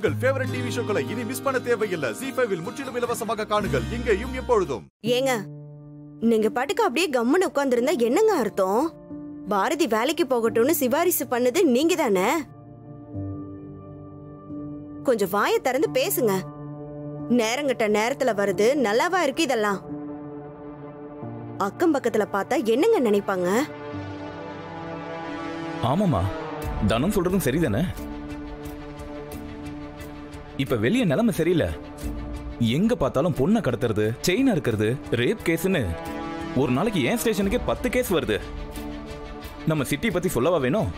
உங்கள் favourite TV ஷோக்களை இனி miss பண்ண தேவையில்லை ஜி ஃபைவில் முற்றிலும் இலவசமாக காணுங்கள் இங்கேயும் எப்பொழுதும் ஏங்க நீங்க பாட்டுக்கு அப்படியே கம்முன்னு உட்கார்ந்திருந்தா என்னங்க அர்த்தம் பாரதி வேலைக்கு போகட்டும்னு சிபாரிசு பண்ணது நீங்க தானே கொஞ்சம் வாயை திறந்து பேசுங்க நேரங்கட்ட நேரத்துல வருது நல்லாவா இருக்கு இதெல்லாம் அக்கம் பக்கத்துல பார்த்தா என்னங்க நினைப்பாங்க ஆமாமா தனம் சொல்றதும் சரிதானே இப்ப வெளிய நிலைமை சரியில்லை எங்க பார்த்தாலும் பொண்ணை கடத்துறது செயின் இருக்கிறது ரேப் கேஸ்னு ஒரு நாளைக்கு ஏன் ஸ்டேஷனுக்கே பத்து கேஸ் வருது நம்ம சிட்டி பத்தி சொல்லவா வேணும்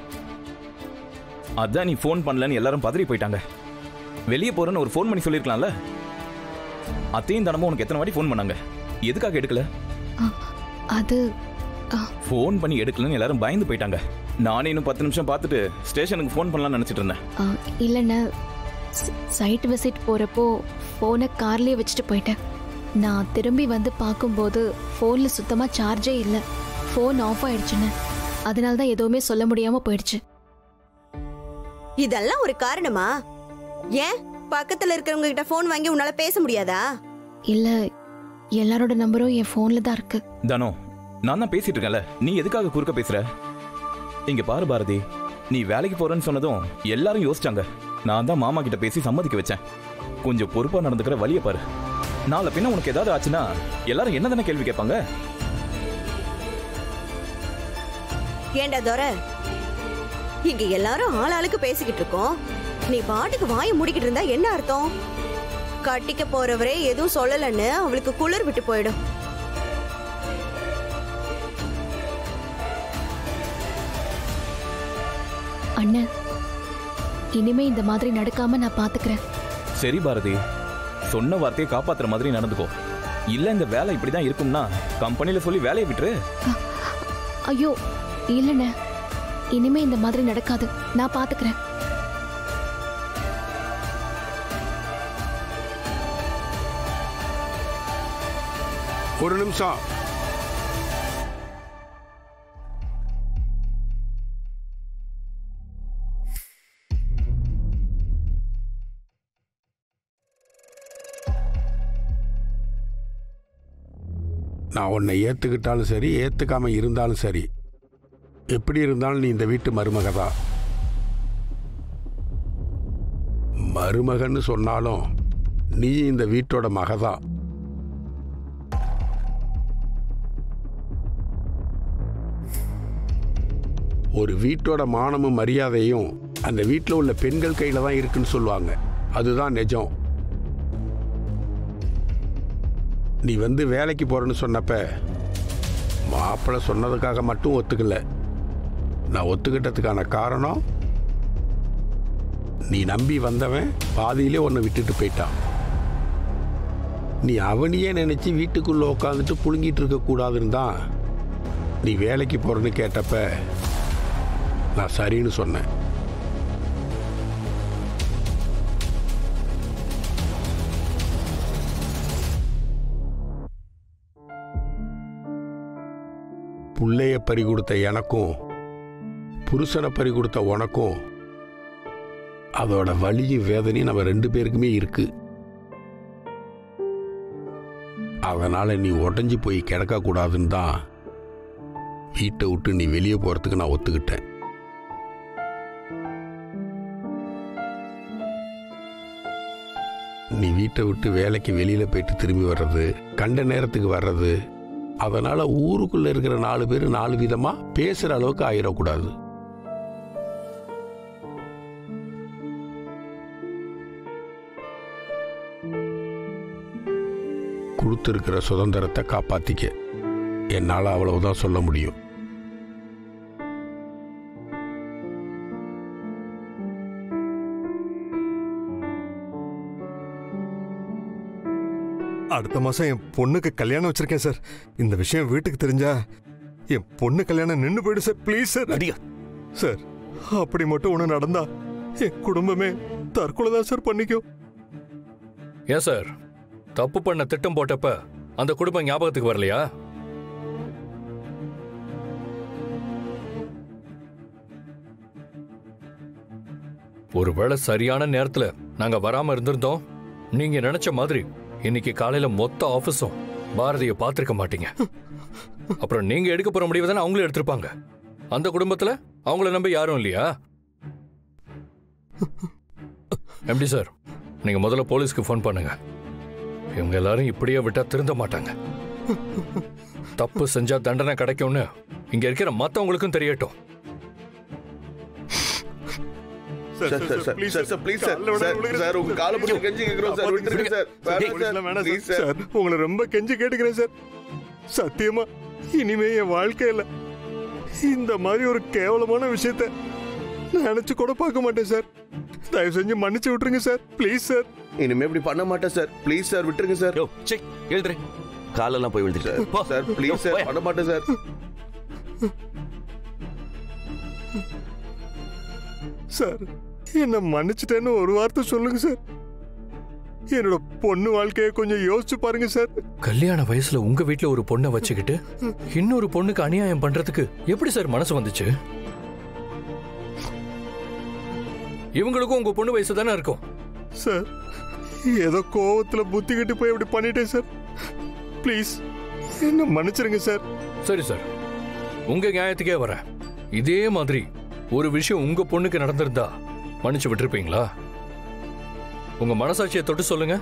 அதான் நீ ஃபோன் பண்ணலன்னு எல்லாரும் பதறி போயிட்டாங்க வெளியே போறேன்னு ஒரு ஃபோன் பண்ணி சொல்லிருக்கலாம்ல அத்தையும் தனமும் உனக்கு எத்தனை வாட்டி ஃபோன் பண்ணாங்க எதுக்காக எடுக்கல அது ஃபோன் பண்ணி எடுக்கலன்னு எல்லாரும் பயந்து போயிட்டாங்க நானே இன்னும் பத்து நிமிஷம் பார்த்துட்டு ஸ்டேஷனுக்கு ஃபோன் பண்ணலாம்னு நினைச்சிட்டு இருந்தேன் ஆ, இல்லைண்ணே சைட் விசிட் போகிறப்போ ஃபோனை கார்லேயே வச்சுட்டு போயிட்டேன் நான் திரும்பி வந்து பார்க்கும்போது ஃபோனில் சுத்தமாக சார்ஜே இல்லை ஃபோன் ஆஃப் ஆயிடுச்சுண்ணே அதனால தான் எதுவுமே சொல்ல முடியாமல் போயிடுச்சு இதெல்லாம் ஒரு காரணமா ஏன் பக்கத்துல இருக்கிறவங்க கிட்ட போன் வாங்கி உன்னால பேச முடியாதா இல்லை எல்லாரோட நம்பரும் என் ஃபோனில் தான் இருக்கு தனோ நான் தான் பேசிட்டு இருக்கேன்ல நீ எதுக்காக குறுக்க பேசுற இங்க பாரு பாரதி நீ வேலைக்கு போறேன்னு சொன்னதும் எல்லாரும் யோசிச்சாங்க நான் தான் மாமா கிட்ட பேசி சம்மதிக்க வச்சேன் கொஞ்சம் பொறுப்பா நடந்துக்கிற வழிய பாரு நாளை பின்ன உனக்கு ஏதாவது ஆச்சுன்னா எல்லாரும் என்ன தானே கேள்வி கேட்பாங்க ஏண்டா தோர இங்க எல்லாரும் ஆளாளுக்கு பேசிக்கிட்டு இருக்கோம் நீ பாட்டுக்கு வாயை மூடிக்கிட்டு இருந்தா என்ன அர்த்தம் கட்டிக்க போறவரே எதுவும் சொல்லலன்னு அவளுக்கு குளிர் விட்டு போயிடும் அண்ணன் இனிமே இந்த மாதிரி நடக்காம நான் பாத்துக்கிறேன் சரி பாரதி சொன்ன வார்த்தையை காப்பாத்துற மாதிரி நடந்துக்கோ இல்ல இந்த வேலை இப்படிதான் இருக்கும்னா கம்பெனில சொல்லி வேலையை விட்டுரு ஐயோ இல்லைண்ணே இனிமே இந்த மாதிரி நடக்காது நான் பாத்துக்கிறேன் ஒரு நிமிஷம் நான் உன்னை ஏற்றுக்கிட்டாலும் சரி ஏற்றுக்காம இருந்தாலும் சரி எப்படி இருந்தாலும் நீ இந்த வீட்டு மருமக தான் மருமகன்னு சொன்னாலும் நீ இந்த வீட்டோட மகதான் ஒரு வீட்டோட மானமும் மரியாதையும் அந்த வீட்டில் உள்ள பெண்கள் கையில் தான் இருக்குன்னு சொல்லுவாங்க அதுதான் நிஜம் நீ வந்து வேலைக்கு போறேன்னு சொன்னப்ப மாப்பிள்ளை சொன்னதுக்காக மட்டும் ஒத்துக்கல நான் ஒத்துக்கிட்டதுக்கான காரணம் நீ நம்பி வந்தவன் பாதியிலே உன்னை விட்டுட்டு போயிட்டான் நீ அவனையே நினைச்சு வீட்டுக்குள்ள உட்காந்துட்டு புழுங்கிட்டு இருக்க கூடாதுன்னு தான் நீ வேலைக்கு போறேன்னு கேட்டப்ப நான் சரின்னு சொன்னேன் புள்ளைய பறி கொடுத்த எனக்கும் புருஷனை பறி கொடுத்த உனக்கும் அதோட வலியும் வேதனையும் நம்ம ரெண்டு பேருக்குமே இருக்கு அதனால நீ உடஞ்சி போய் கிடக்க கூடாதுன்னு தான் வீட்டை விட்டு நீ வெளியே போறதுக்கு நான் ஒத்துக்கிட்டேன் நீ வீட்டை விட்டு வேலைக்கு வெளியில போயிட்டு திரும்பி வர்றது கண்ட நேரத்துக்கு வர்றது அதனால ஊருக்குள்ள இருக்கிற நாலு பேர் நாலு விதமா பேசுற அளவுக்கு ஆயிடக்கூடாது கொடுத்துருக்கிற சுதந்திரத்தை காப்பாத்திக்க என்னால் அவ்வளவுதான் சொல்ல முடியும் அடுத்த மாசம் என் பொண்ணுக்கு கல்யாணம் வச்சிருக்கேன் சார் இந்த விஷயம் வீட்டுக்கு தெரிஞ்சா என் பொண்ணு கல்யாணம் நின்னு போயிடும் சார் ப்ளீஸ் சார் அடியா சார் அப்படி மட்டும் ஒண்ணு நடந்தா என் குடும்பமே தற்கொலை தான் சார் பண்ணிக்கும் ஏன் சார் தப்பு பண்ண திட்டம் போட்டப்ப அந்த குடும்பம் ஞாபகத்துக்கு வரலையா ஒருவேளை சரியான நேரத்துல நாங்க வராம இருந்திருந்தோம் நீங்க நினைச்ச மாதிரி இன்னைக்கு காலையில மொத்த ஆபீஸும் பாரதியை பார்த்திருக்க மாட்டீங்க அப்புறம் நீங்க எடுக்க போற முடிவு தானே அவங்களும் எடுத்திருப்பாங்க அந்த குடும்பத்துல அவங்கள நம்ப யாரும் இல்லையா எப்படி சார் நீங்க முதல்ல போலீஸ்க்கு ஃபோன் பண்ணுங்க இவங்க எல்லாரும் இப்படியே விட்டா திருந்த மாட்டாங்க தப்பு செஞ்சா தண்டனை கிடைக்கும்னு இங்க இருக்கிற மத்தவங்களுக்கும் தெரியட்டும் sir sir sir sir sir sir please sir sir sir உங்க காலை பிடிச்சி கெஞ்சி கேக்குறோம் சார் விட்டுருங்க சார் போலீஸ்லாம் வேணாம் ப்ளீஸ் சார். சார் சார் உங்களை ரொம்ப கெஞ்சி கேட்டுக்கிறேன் சார் சத்தியமா இனிமே என் வாழ்க்கையில இந்த மாதிரி ஒரு கேவலமான விஷயத்த நினைச்சு கூட பார்க்க மாட்டேன் சார் தயவு செஞ்சு மன்னிச்சு விட்டுருங்க சார் ப்ளீஸ் சார் இனிமே இப்படி பண்ண மாட்டேன் சார் ப்ளீஸ் சார் விட்டுருங்க சார் யோ செக் எழுதுறேன் காலெல்லாம் போய் விழுந்துட்டு போ சார் ப்ளீஸ் சார் பண்ண மாட்டேன் சார் சார் என்ன மன்னிச்சிட்டேன்னு ஒரு வார்த்தை சொல்லுங்க சார் என்னோட பொண்ணு வாழ்க்கையை கொஞ்சம் யோசிச்சு பாருங்க சார் கல்யாண வயசுல உங்க வீட்ல ஒரு பொண்ணை வச்சுக்கிட்டு இன்னொரு பொண்ணுக்கு அநியாயம் பண்றதுக்கு எப்படி சார் மனசு வந்துச்சு இவங்களுக்கும் உங்க பொண்ணு வயசு தானே இருக்கும் சார் ஏதோ கோவத்துல புத்தி கட்டி போய் இப்படி பண்ணிட்டேன் சார் ப்ளீஸ் என்ன மன்னிச்சிருங்க சார் சரி சார் உங்க நியாயத்துக்கே வரேன் இதே மாதிரி ஒரு விஷயம் உங்க பொண்ணுக்கு நடந்திருந்தா மன்னிச்சு விட்டுருப்பீங்களா உங்க மனசாட்சியை தொட்டு சொல்லுங்க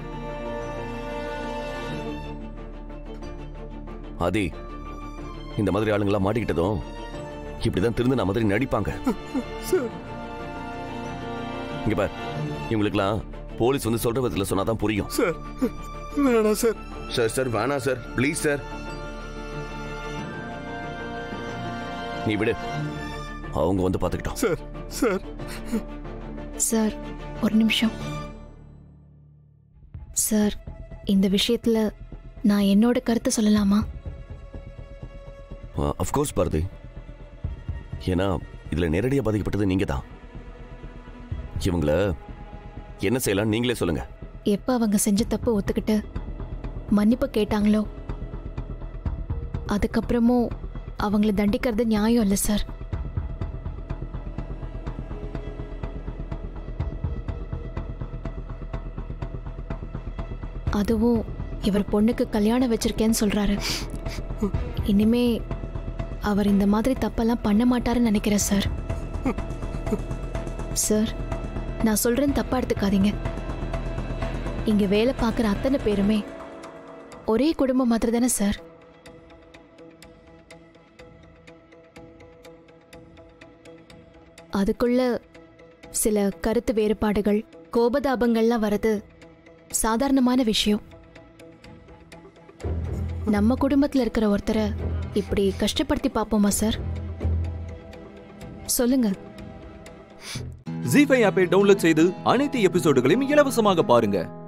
ஆதி இந்த மாதிரி ஆளுங்களாம் மாட்டிக்கிட்டதும் இப்படிதான் திருந்தின மாதிரி நடிப்பாங்க சார் இங்க பார் இவங்களுக்குலாம் போலீஸ் வந்து சொல்ற விதத்துல சொன்னாதான் புரியும் சார் வேணாம் சார் சார் சார் வேணாம் சார் ப்ளீஸ் சார் நீ விடு அவங்க வந்து பாத்துக்கிட்டோம் சார் சார் சார் ஒரு நிமிஷம் சார் இந்த விஷயத்துல நான் என்னோட கருத்தை சொல்லலாமா அஃப்கோர்ஸ் பாரதி ஏன்னா இதுல நேரடியாக பாதிக்கப்பட்டது நீங்க தான் இவங்கள என்ன செய்யலாம் நீங்களே சொல்லுங்க எப்ப அவங்க செஞ்ச தப்பு ஒத்துக்கிட்டு மன்னிப்பு கேட்டாங்களோ அதுக்கப்புறமும் அவங்கள தண்டிக்கிறது நியாயம் இல்லை சார் அதுவும் இவர் பொண்ணுக்கு கல்யாணம் வச்சிருக்கேன்னு சொல்றாரு இனிமே அவர் இந்த மாதிரி தப்பெல்லாம் பண்ண மாட்டாருன்னு நினைக்கிறேன் சார் சார் நான் சொல்றேன் தப்பா எடுத்துக்காதீங்க இங்க வேலை பார்க்குற அத்தனை பேருமே ஒரே குடும்பம் மாதிரி தானே சார் அதுக்குள்ள சில கருத்து வேறுபாடுகள் கோபதாபங்கள்லாம் வர்றது சாதாரணமான விஷயம் நம்ம குடும்பத்துல இருக்கிற ஒருத்தரை இப்படி கஷ்டப்படுத்தி பார்ப்போமா சார் சொல்லுங்க ஜி ஃபைவ் ஆப்பை டவுன்லோட் செய்து அனைத்து எபிசோடுகளையும் இலவசமாக பாருங்க